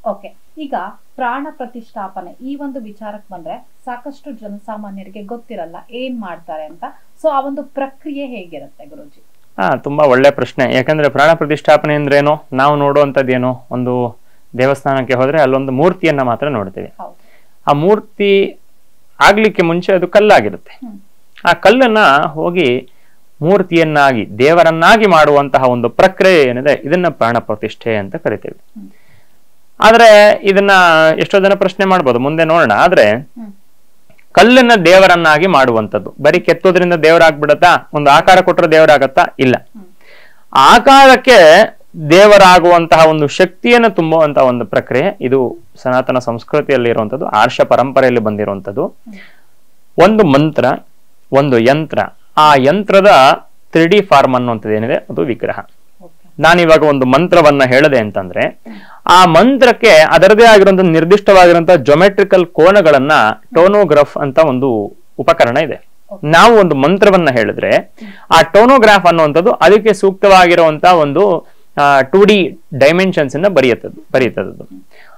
Okay ಈಗ ಪ್ರಾಣ ಪ್ರತಿಷ್ಠಾಪನೆ ಈ ಒಂದು ವಿಚಾರಕ್ಕೆ ಬಂದ್ರೆ ಸಾಕಷ್ಟು ಜನಸಾಮಾನ್ಯರಿಗೆ ಗೊತ್ತಿರಲ್ಲ ಏನ್ ಮಾಡ್ತಾರೆ ಅಂತ ಸೊ ಆ ಒಂದು ಪ್ರಕ್ರಿಯೆ ಹೇಗಿರುತ್ತೆ ಗುರುಜಿ ಹಾ ತುಂಬಾ ಒಳ್ಳೆ ಪ್ರಶ್ನೆ ಯಾಕಂದ್ರೆ ಪ್ರಾಣ ಪ್ರತಿಷ್ಠಾಪನೆ ಅಂದ್ರೇನು ನಾವು ನೋಡುವಂಥದ್ದೇನು ಒಂದು ದೇವಸ್ಥಾನಕ್ಕೆ ಹೋದ್ರೆ ಅಲ್ಲೊಂದು ಮೂರ್ತಿಯನ್ನ ಮಾತ್ರ ನೋಡ್ತೇವೆ ಹೌದು ಆ ಮೂರ್ತಿ ಆಗ್ಲಿಕ್ಕೆ ಮುಂಚೆ ಅದು ಕಲ್ಲಾಗಿರುತ್ತೆ ಹ್ಮ್. ಆ ಕಲ್ಲನ್ನ ಹೋಗಿ ಮೂರ್ತಿಯನ್ನಾಗಿ ದೇವರನ್ನಾಗಿ ಮಾಡುವಂತಹ ಒಂದು ಪ್ರಕ್ರಿಯೆ ಏನಿದೆ ಇದನ್ನ ಪ್ರಾಣ ಪ್ರತಿಷ್ಠೆ ಅಂತ ಕರಿತೇವೆ ಹ್ಮ್. ಆದ್ರೆ ಇದನ್ನ ಎಷ್ಟೋ ಜನ ಪ್ರಶ್ನೆ ಮಾಡ್ಬೋದು ಮುಂದೆ ನೋಡೋಣ ಆದ್ರೆ ಹ್ಮ್. ಕಲ್ಲನ್ನ ದೇವರನ್ನಾಗಿ ಮಾಡುವಂಥದ್ದು ಬರೀ ಕೆತ್ತೋದ್ರಿಂದ ದೇವರಾಗ್ಬಿಡತ್ತಾ ಒಂದು ಆಕಾರ ಕೊಟ್ಟರೆ ದೇವರಾಗತ್ತಾ ಇಲ್ಲ ಹ್ಮ್. ಆಕಾರಕ್ಕೆ ದೇವರಾಗುವಂತಹ ಒಂದು ಶಕ್ತಿಯನ್ನು ತುಂಬುವಂತಹ ಒಂದು ಪ್ರಕ್ರಿಯೆ ಇದು ಸನಾತನ ಸಂಸ್ಕೃತಿಯಲ್ಲಿ ಇರುವಂತದ್ದು ಆರ್ಷ ಪರಂಪರೆಯಲ್ಲಿ ಬಂದಿರುವಂತದ್ದು ಒಂದು ಮಂತ್ರ ಒಂದು ಯಂತ್ರ ಆ ಯಂತ್ರದ ತ್ರೀ ಡಿ ಫಾರ್ಮ್ ಅನ್ನುವಂಥದ್ದು ಏನಿದೆ ಅದು ವಿಗ್ರಹ ಓಕೆ ನಾನಿವಾಗ ಒಂದು ಮಂತ್ರವನ್ನ ಹೇಳದೆ ಅಂತಂದ್ರೆ ಆ ಮಂತ್ರಕ್ಕೆ ಅದರದೇ ಆಗಿರುವಂತಹ ನಿರ್ದಿಷ್ಟವಾಗಿರುವಂತಹ ಜೊಮೆಟ್ರಿಕಲ್ ಕೋನಗಳನ್ನ ಟೋನೋಗ್ರಾಫ್ ಅಂತ ಒಂದು ಉಪಕರಣ ಇದೆ ನಾವು ಒಂದು ಮಂತ್ರವನ್ನ ಹೇಳಿದ್ರೆ ಆ ಟೋನೋಗ್ರಾಫ್ ಅನ್ನುವಂಥದ್ದು ಅದಕ್ಕೆ ಸೂಕ್ತವಾಗಿರುವಂತಹ ಒಂದು ಟೂ ಡಿ ಡೈಮೆನ್ಷನ್ಸ್ ಅನ್ನ ಬರೆಯುತ್ತದೆ ಬರೆಯುತ್ತದೆ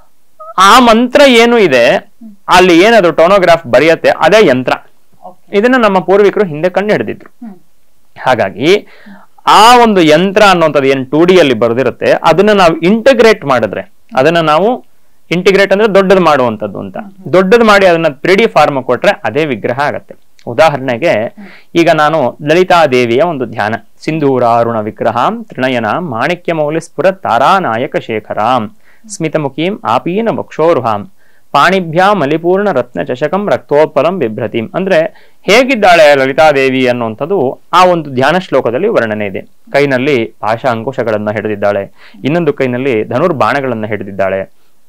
ಆ ಮಂತ್ರ ಏನು ಇದೆ ಅಲ್ಲಿ ಏನದು ಟೋನೋಗ್ರಾಫ್ ಬರೆಯತ್ತೆ ಅದೇ ಯಂತ್ರ ಓಕೆ ಇದನ್ನ ನಮ್ಮ ಪೂರ್ವಿಕರು ಹಿಂದೆ ಕಂಡು ಹಿಡಿದಿದ್ರು ಹ್ಮ್ ಹಾಗಾಗಿ ಆ ಒಂದು ಯಂತ್ರ ಅನ್ನುವಂಥದ್ದು ಏನು ಟೂ ಡಿಯಲ್ಲಿ ಬರೆದಿರುತ್ತೆ ಅದನ್ನ ನಾವು ಇಂಟಿಗ್ರೇಟ್ ಮಾಡಿದ್ರೆ ಅದನ್ನ ನಾವು ಇಂಟಿಗ್ರೇಟ್ ಅಂದ್ರೆ ದೊಡ್ಡದು ಮಾಡುವಂಥದ್ದು ಅಂತ ದೊಡ್ಡದು ಮಾಡಿ ಅದನ್ನ ತ್ರೀ ಡಿ ಫಾರ್ಮ್ ಕೊಟ್ರೆ ಅದೇ ವಿಗ್ರಹ ಆಗತ್ತೆ ಉದಾಹರಣೆಗೆ ಈಗ ನಾನು ಲಲಿತಾ ದೇವಿಯ ಒಂದು ಧ್ಯಾನ ಸಿಂಧೂರಾರುಣ ವಿಗ್ರಹಾಂ ತ್ರಿನಯನ ಮಾಣಿಕ್ಯ ಮೌಲ್ಯ ಸ್ಫುರ ತಾರಾನಾಯಕ ಶೇಖರಾಂ ಸ್ಮಿತಮುಖೀಂ ಆಪೀನ ವಕ್ಷೋರುಹಾಂ ಪಾಣಿಭ್ಯಾ ಮಲಿಪೂರ್ಣ ರತ್ನ ಚಷಕಂ ರಕ್ತೋತ್ಪಲಂ ಬಿಭ್ರತಿಂ ಅಂದ್ರೆ ಹೇಗಿದ್ದಾಳೆ ಲಲಿತಾದೇವಿ ಅನ್ನುವಂಥದ್ದು ಆ ಒಂದು ಧ್ಯಾನ ಶ್ಲೋಕದಲ್ಲಿ ವರ್ಣನೆ ಇದೆ ಕೈನಲ್ಲಿ ಪಾಶ ಅಂಕುಶಗಳನ್ನ ಹಿಡಿದಿದ್ದಾಳೆ ಇನ್ನೊಂದು ಕೈನಲ್ಲಿ ಧನುರ್ಬಾಣಗಳನ್ನ ಹಿಡಿದಿದ್ದಾಳೆ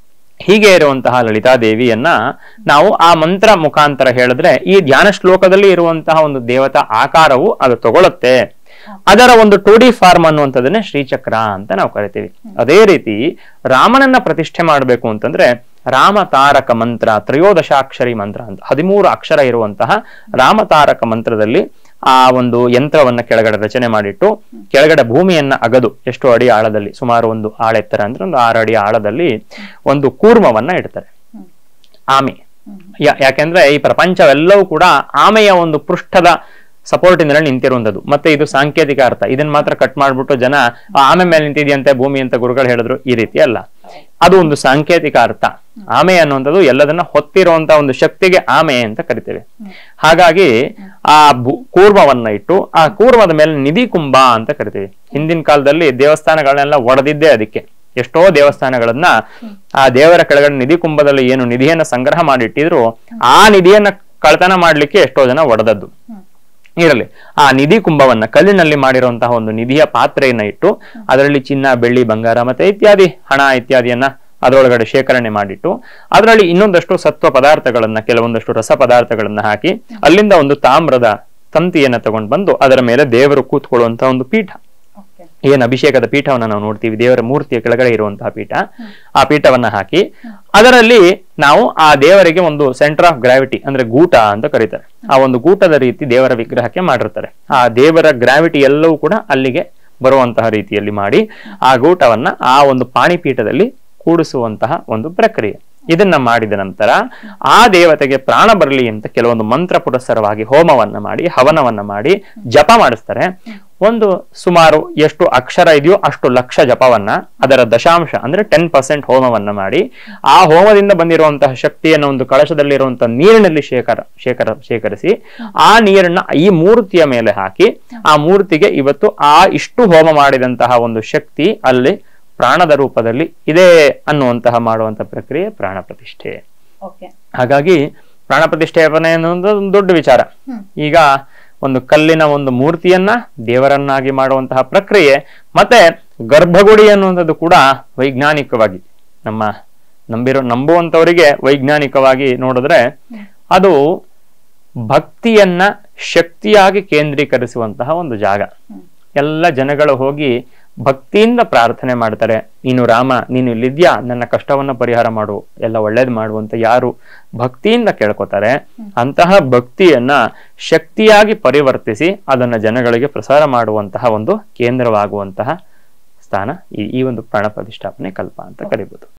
ಹೀಗೆ ಇರುವಂತಹ ಲಲಿತಾದೇವಿಯನ್ನ ನಾವು ಆ ಮಂತ್ರ ಮುಖಾಂತರ ಹೇಳಿದ್ರೆ ಈ ಧ್ಯಾನ ಶ್ಲೋಕದಲ್ಲಿ ಇರುವಂತಹ ಒಂದು ದೇವತಾ ಆಕಾರವು ಅದು ತಗೊಳುತ್ತೆ ಅದರ ಒಂದು ಟೂ ಡಿ ಫಾರ್ಮ್ ಅನ್ನುವಂಥದ್ದನ್ನೇ ಶ್ರೀಚಕ್ರ ಅಂತ ನಾವು ಕರಿತೀವಿ ಅದೇ ರೀತಿ ರಾಮನನ್ನ ಪ್ರತಿಷ್ಠೆ ಮಾಡಬೇಕು ಅಂತಂದ್ರೆ ರಾಮ ತಾರಕ ಮಂತ್ರ ತ್ರಯೋದಶಾಕ್ಷರಿ ಮಂತ್ರ ಅಂತ ಹದಿಮೂರು ಅಕ್ಷರ ಇರುವಂತಹ ರಾಮ ತಾರಕ ಮಂತ್ರದಲ್ಲಿ ಆ ಒಂದು ಯಂತ್ರವನ್ನ ಕೆಳಗಡೆ ರಚನೆ ಮಾಡಿಟ್ಟು ಕೆಳಗಡೆ ಭೂಮಿಯನ್ನ ಅಗದು ಎಷ್ಟು ಅಡಿ ಆಳದಲ್ಲಿ ಸುಮಾರು ಒಂದು ಆಳ ಎತ್ತರ ಅಂದ್ರೆ ಒಂದು ಆರು ಅಡಿ ಆಳದಲ್ಲಿ ಒಂದು ಕೂರ್ಮವನ್ನ ಇಡ್ತಾರೆ ಹ್ಮ್. ಆಮೆ ಹ್ಮ್ ಯಾ- ಯಾಕೆಂದ್ರೆ ಈ ಪ್ರಪಂಚವೆಲ್ಲವೂ ಕೂಡ ಆಮೆಯ ಒಂದು ಪೃಷ್ಠದ ಸಪೋರ್ಟ್ ಇಂದ ನಿಂತಿರುವಂತದ್ದು ಮತ್ತೆ ಇದು ಸಾಂಕೇತಿಕ ಅರ್ಥ ಇದನ್ನ ಮಾತ್ರ ಕಟ್ ಮಾಡ್ಬಿಟ್ಟು ಜನ ಆ ಆಮೆ ಮೇಲೆ ನಿಂತಿದೆಯಂತೆ ಭೂಮಿ ಅಂತ ಗುರುಗಳು ಹೇಳಿದ್ರು ಈ ರೀತಿ ಅಲ್ಲ ಅದು ಒಂದು ಸಾಂಕೇತಿಕ ಅರ್ಥ ಆಮೆ ಅನ್ನುವಂಥದ್ದು ಎಲ್ಲದನ್ನ ಹೊತ್ತಿರುವಂತ ಒಂದು ಶಕ್ತಿಗೆ ಆಮೆ ಅಂತ ಕರಿತೇವೆ ಹಾಗಾಗಿ ಆ ಭೂ- ಕೂರ್ಮವನ್ನ ಇಟ್ಟು ಆ ಕೂರ್ಮದ ಮೇಲೆ ನಿಧಿ ಕುಂಭ ಅಂತ ಕರಿತೀವಿ ಹಿಂದಿನ ಕಾಲದಲ್ಲಿ ದೇವಸ್ಥಾನಗಳನ್ನೆಲ್ಲ ಒಡೆದಿದ್ದೇ ಅದಕ್ಕೆ ಎಷ್ಟೋ ದೇವಸ್ಥಾನಗಳನ್ನ ಆ ದೇವರ ಕೆಳಗಡೆ ನಿಧಿ ಕುಂಭದಲ್ಲಿ ಏನು ನಿಧಿಯನ್ನ ಸಂಗ್ರಹ ಮಾಡಿಟ್ಟಿದ್ರು ಆ ನಿಧಿಯನ್ನ ಕಳ್ತನ ಮಾಡ್ಲಿಕ್ಕೆ ಎಷ್ಟೋ ಜನ ಒಡೆದದ್ದು ಹ್ಮ್ ಇರಲಿ ಆ ನಿಧಿ ಕುಂಭವನ್ನ ಕಲ್ಲಿನಲ್ಲಿ ಮಾಡಿರುವಂತಹ ಒಂದು ನಿಧಿಯ ಪಾತ್ರೆಯನ್ನ ಇಟ್ಟು ಅದರಲ್ಲಿ ಚಿನ್ನ ಬೆಳ್ಳಿ ಬಂಗಾರ ಮತ್ತೆ ಇತ್ಯಾದಿ ಹಣ ಇತ್ಯಾದಿಯನ್ನ ಅದರೊಳಗಡೆ ಶೇಖರಣೆ ಮಾಡಿಟ್ಟು ಅದರಲ್ಲಿ ಇನ್ನೊಂದಷ್ಟು ಸತ್ವ ಪದಾರ್ಥಗಳನ್ನ ಕೆಲವೊಂದಷ್ಟು ರಸ ಪದಾರ್ಥಗಳನ್ನ ಹಾಕಿ ಅಲ್ಲಿಂದ ಒಂದು ತಾಮ್ರದ ತಂತಿಯನ್ನ ತಗೊಂಡು ಬಂದು ಅದರ ಮೇಲೆ ದೇವರು ಕೂತ್ಕೊಳ್ಳುವಂತ ಒಂದು ಪೀಠ ಓಕೆ ಏನ್ ಅಭಿಷೇಕದ ಪೀಠವನ್ನ ನಾವು ನೋಡ್ತೀವಿ ದೇವರ ಮೂರ್ತಿಯ ಕೆಳಗಡೆ ಇರುವಂತಹ ಪೀಠ ಆ ಪೀಠವನ್ನ ಹಾಕಿ ಅದರಲ್ಲಿ ನಾವು ಆ ದೇವರಿಗೆ ಒಂದು ಸೆಂಟರ್ ಆಫ್ ಗ್ರಾವಿಟಿ ಅಂದ್ರೆ ಗೂಟ ಅಂತ ಕರೀತಾರೆ ಆ ಒಂದು ಗೂಟದ ರೀತಿ ದೇವರ ವಿಗ್ರಹಕ್ಕೆ ಮಾಡಿರ್ತಾರೆ ಆ ದೇವರ ಗ್ರಾವಿಟಿ ಎಲ್ಲವೂ ಕೂಡ ಅಲ್ಲಿಗೆ ಬರುವಂತಹ ರೀತಿಯಲ್ಲಿ ಮಾಡಿ ಆ ಗೂಟವನ್ನ ಆ ಒಂದು ಪಾಣಿಪೀಠದಲ್ಲಿ ಕೂಡಿಸುವಂತಹ ಒಂದು ಪ್ರಕ್ರಿಯೆ ಇದನ್ನ ಮಾಡಿದ ನಂತರ ಆ ದೇವತೆಗೆ ಪ್ರಾಣ ಬರಲಿ ಅಂತ ಕೆಲವೊಂದು ಮಂತ್ರ ಪುರಸ್ಸರವಾಗಿ ಹೋಮವನ್ನ ಮಾಡಿ ಹವನವನ್ನ ಮಾಡಿ ಜಪ ಮಾಡಿಸ್ತಾರೆ ಒಂದು ಸುಮಾರು ಎಷ್ಟು ಅಕ್ಷರ ಇದೆಯೋ ಅಷ್ಟು ಲಕ್ಷ ಜಪವನ್ನ ಅದರ ದಶಾಂಶ ಅಂದ್ರೆ ಟೆನ್ ಪರ್ಸೆಂಟ್ ಹೋಮವನ್ನ ಮಾಡಿ ಆ ಹೋಮದಿಂದ ಬಂದಿರುವಂತಹ ಶಕ್ತಿಯನ್ನು ಒಂದು ಕಳಶದಲ್ಲಿರುವಂತಹ ನೀರಿನಲ್ಲಿ ಶೇಖರ ಶೇಖರ ಶೇಖರಿಸಿ ಆ ನೀರನ್ನ ಈ ಮೂರ್ತಿಯ ಮೇಲೆ ಹಾಕಿ ಆ ಮೂರ್ತಿಗೆ ಇವತ್ತು ಆ ಇಷ್ಟು ಹೋಮ ಮಾಡಿದಂತಹ ಒಂದು ಶಕ್ತಿ ಅಲ್ಲಿ ಪ್ರಾಣದ ರೂಪದಲ್ಲಿ ಇದೆ ಅನ್ನುವಂತಹ ಮಾಡುವಂತಹ ಪ್ರಕ್ರಿಯೆ ಪ್ರಾಣ ಪ್ರತಿಷ್ಠೆ ಓಕೆ ಹಾಗಾಗಿ ಪ್ರಾಣ ಪ್ರತಿಷ್ಠಾಪನೆ ಅನ್ನೋದು ಒಂದು ದೊಡ್ಡ ವಿಚಾರ ಹ್ಮ್. ಈಗ ಒಂದು ಕಲ್ಲಿನ ಒಂದು ಮೂರ್ತಿಯನ್ನ ದೇವರನ್ನಾಗಿ ಮಾಡುವಂತಹ ಪ್ರಕ್ರಿಯೆ ಮತ್ತೆ ಗರ್ಭಗುಡಿ ಅನ್ನುವಂಥದ್ದು ಕೂಡ ವೈಜ್ಞಾನಿಕವಾಗಿ ನಮ್ಮ ನಂಬಿರೋ ನಂಬುವಂತವರಿಗೆ ವೈಜ್ಞಾನಿಕವಾಗಿ ನೋಡಿದ್ರೆ ಅದು ಭಕ್ತಿಯನ್ನ ಶಕ್ತಿಯಾಗಿ ಕೇಂದ್ರೀಕರಿಸುವಂತಹ ಒಂದು ಜಾಗ ಹ್ಮ್. ಎಲ್ಲ ಜನಗಳು ಹೋಗಿ ಭಕ್ತಿಯಿಂದ ಪ್ರಾರ್ಥನೆ ಮಾಡ್ತಾರೆ ನೀನು ರಾಮ ನೀನು ಇಲ್ಲಿದ್ಯಾ ನನ್ನ ಕಷ್ಟವನ್ನ ಪರಿಹಾರ ಮಾಡು ಎಲ್ಲ ಒಳ್ಳೇದು ಮಾಡುವಂತ ಯಾರು ಭಕ್ತಿಯಿಂದ ಕೇಳ್ಕೊತಾರೆ ಅಂತಹ ಭಕ್ತಿಯನ್ನ ಶಕ್ತಿಯಾಗಿ ಪರಿವರ್ತಿಸಿ ಅದನ್ನ ಜನಗಳಿಗೆ ಪ್ರಸಾರ ಮಾಡುವಂತಹ ಒಂದು ಕೇಂದ್ರವಾಗುವಂತಹ ಸ್ಥಾನ ಈ ಈ ಒಂದು ಪ್ರಾಣ ಪ್ರತಿಷ್ಠಾಪನೆ ಕಲ್ಪ ಅಂತ ಕರಿಬಹುದು